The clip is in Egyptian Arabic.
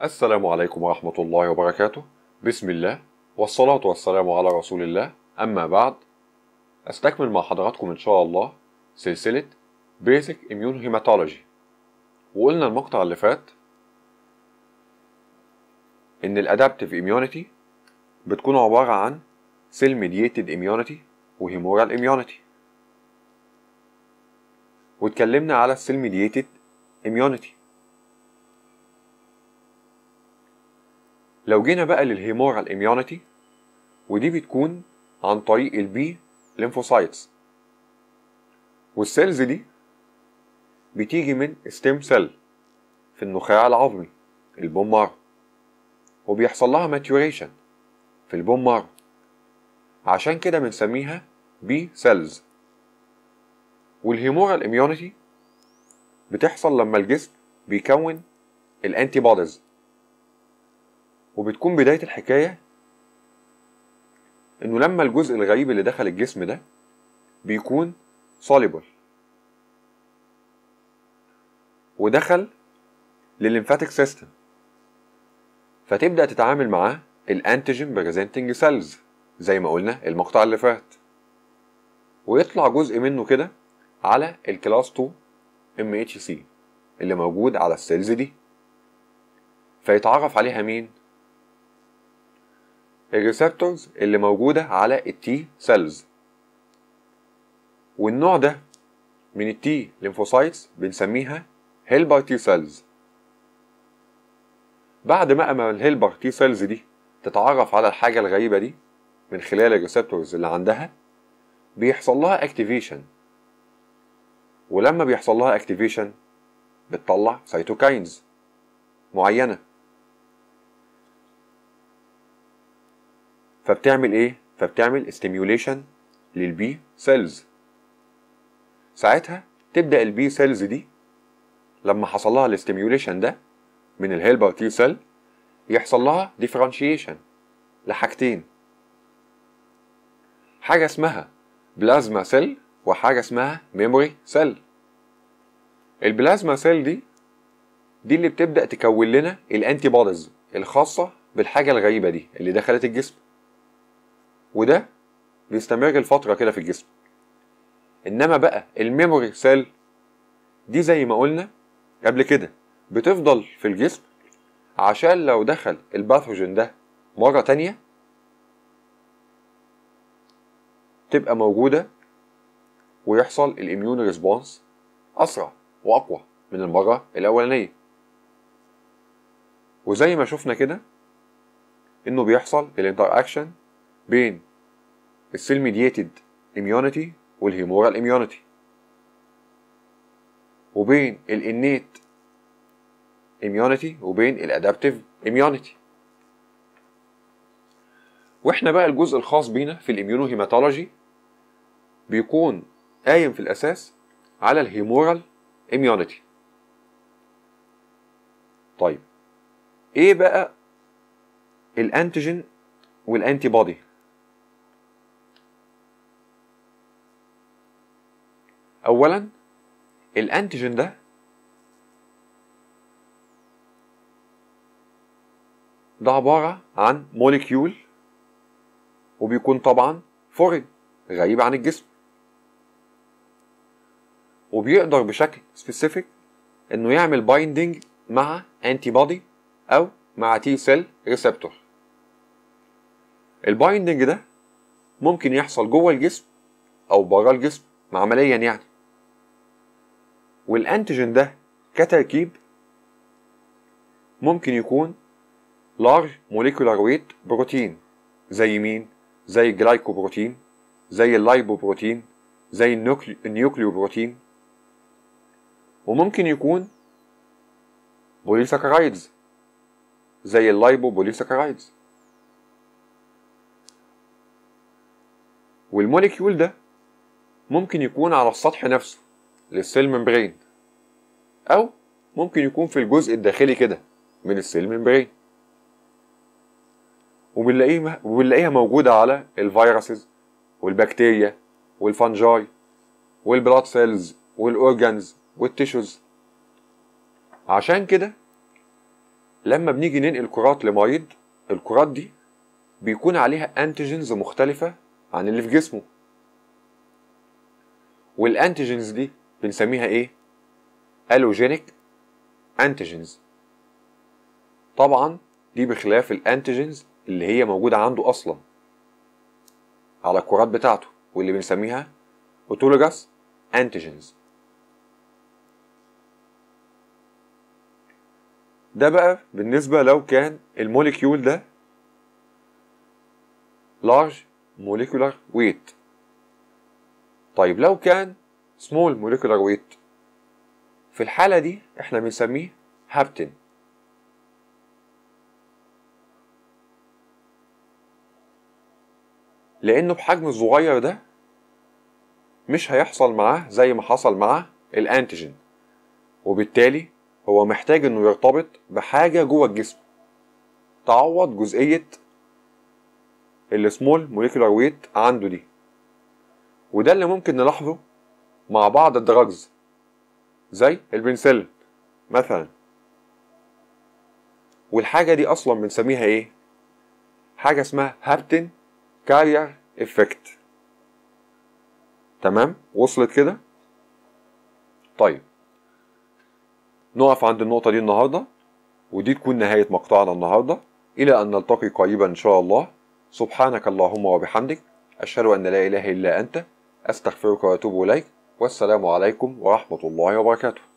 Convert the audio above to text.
السلام عليكم ورحمة الله وبركاته بسم الله والصلاة والسلام على رسول الله أما بعد أستكمل مع حضراتكم إن شاء الله سلسلة Basic Immune Hematology وقلنا المقطع اللي فات إن الأدابتيف Immunity بتكون عبارة عن Cell Mediated Immunity وهيمورال Immunity واتكلمنا على السيل ميديتد اميونيتي لو جينا بقى للهيمورال اميونيتي ودي بتكون عن طريق البي ليمفوسايتس والسيلز دي بتيجي من ستيم سيل في النخاع العظمي البون مارو وبيحصل لها ماتيوريشن في البون مارو عشان كده بنسميها بي سيلز والهيمورال اميونيتي بتحصل لما الجسم بيكون الانتي بوديز وبتكون بداية الحكاية انه لما الجزء الغريب اللي دخل الجسم ده بيكون soluble ودخل للليمفاتيك سيستم فتبدأ تتعامل معاه الانتيجين بريزنتنج سيلز زي ما قلنا المقطع اللي فات ويطلع جزء منه كده على الكلاس 2 ام اتش سي اللي موجود على السيلز دي فيتعرف عليها مين الريسبتورز اللي موجودة على التي سيلز والنوع ده من التي ليمفوسايتس بنسميها هيلبر تي سيلز بعد ما اما الهيلبر تي سيلز دي تتعرف على الحاجة الغريبة دي من خلال الريسبتورز اللي عندها بيحصل لها اكتيفيشن ولما بيحصل لها اكتيفيشن بتطلع سيتوكاينز معينة فبتعمل ايه؟ فبتعمل ستيميوليشن للبي سيلز ساعتها تبدأ البي سيلز دي لما حصل لها الاستيميوليشن ده من الهيلبر تي سيل يحصل لها ديفرنشيشن لحاجتين حاجة اسمها بلازما سيل وحاجة اسمها ميموري سيل البلازما سيل دي دي اللي بتبدأ تكون لنا الانتي بوديز الخاصة بالحاجة الغريبة دي اللي دخلت الجسم وده بيستمر لفترة كده في الجسم انما بقى الميموري سيل دي زي ما قلنا قبل كده بتفضل في الجسم عشان لو دخل الباثوجين ده مرة تانية تبقى موجودة ويحصل الاميون ريسبونس اسرع واقوى من المره الاولانيه وزي ما شفنا كده انه بيحصل الانتر اكشن بين السيل ميديتد اميونيتي والهيمورال اميونيتي وبين الانيت اميونيتي وبين الادابتيف اميونيتي واحنا بقى الجزء الخاص بينا في الاميونو هيماتولوجي بيكون قايم في الأساس على الهيمورال اميونيتي طيب ايه بقى الانتيجين والانتي بودي اولا الانتيجين ده ده عبارة عن موليكيول وبيكون طبعا فورين غريب عن الجسم وبيقدر بشكل سبيسيفيك انه يعمل بايندنج مع انتي بودي او مع تي سيل ريسبتور البايندنج ده ممكن يحصل جوه الجسم او بره الجسم عمليا يعني والانتيجين ده كتركيب ممكن يكون لارج موليكولار ويت بروتين زي مين زي الجلايكوبروتين زي اللايبوبروتين زي النيوكليو بروتين وممكن يكون بوليساكرايدز زي اللايبو بوليساكرايدز والموليكيول ده ممكن يكون على السطح نفسه للسيل ممبرين او ممكن يكون في الجزء الداخلي كده من السيل ممبرين وبنلاقيه وبنلاقيها موجودة على الفيروسز والبكتيريا والفنجاي والبلاد سيلز والاورجانز والتيشوز عشان كده لما بنيجي ننقل كرات لمريض الكرات دي بيكون عليها انتيجنز مختلفة عن اللي في جسمه والانتيجنز دي بنسميها ايه الوجينيك انتيجنز طبعا دي بخلاف الانتيجنز اللي هي موجودة عنده اصلا على الكرات بتاعته واللي بنسميها اوتولوجاس انتيجنز ده بقى بالنسبة لو كان الموليكيول ده large molecular weight طيب لو كان small molecular weight في الحالة دي احنا بنسميه هابتن لأنه بحجم الصغير ده مش هيحصل معاه زي ما حصل مع الانتيجين وبالتالي هو محتاج انه يرتبط بحاجة جوه الجسم تعوض جزئية السمول موليكولار ويت عنده دي وده اللي ممكن نلاحظه مع بعض الدراجز زي البنسلين مثلا والحاجة دي أصلا بنسميها إيه؟ حاجة اسمها هابتن كارير افكت تمام؟ وصلت كده؟ طيب نقف عند النقطة دي النهاردة ودي تكون نهاية مقطعنا النهاردة إلى أن نلتقي قريبا إن شاء الله سبحانك اللهم وبحمدك أشهد أن لا إله إلا أنت أستغفرك وأتوب إليك والسلام عليكم ورحمة الله وبركاته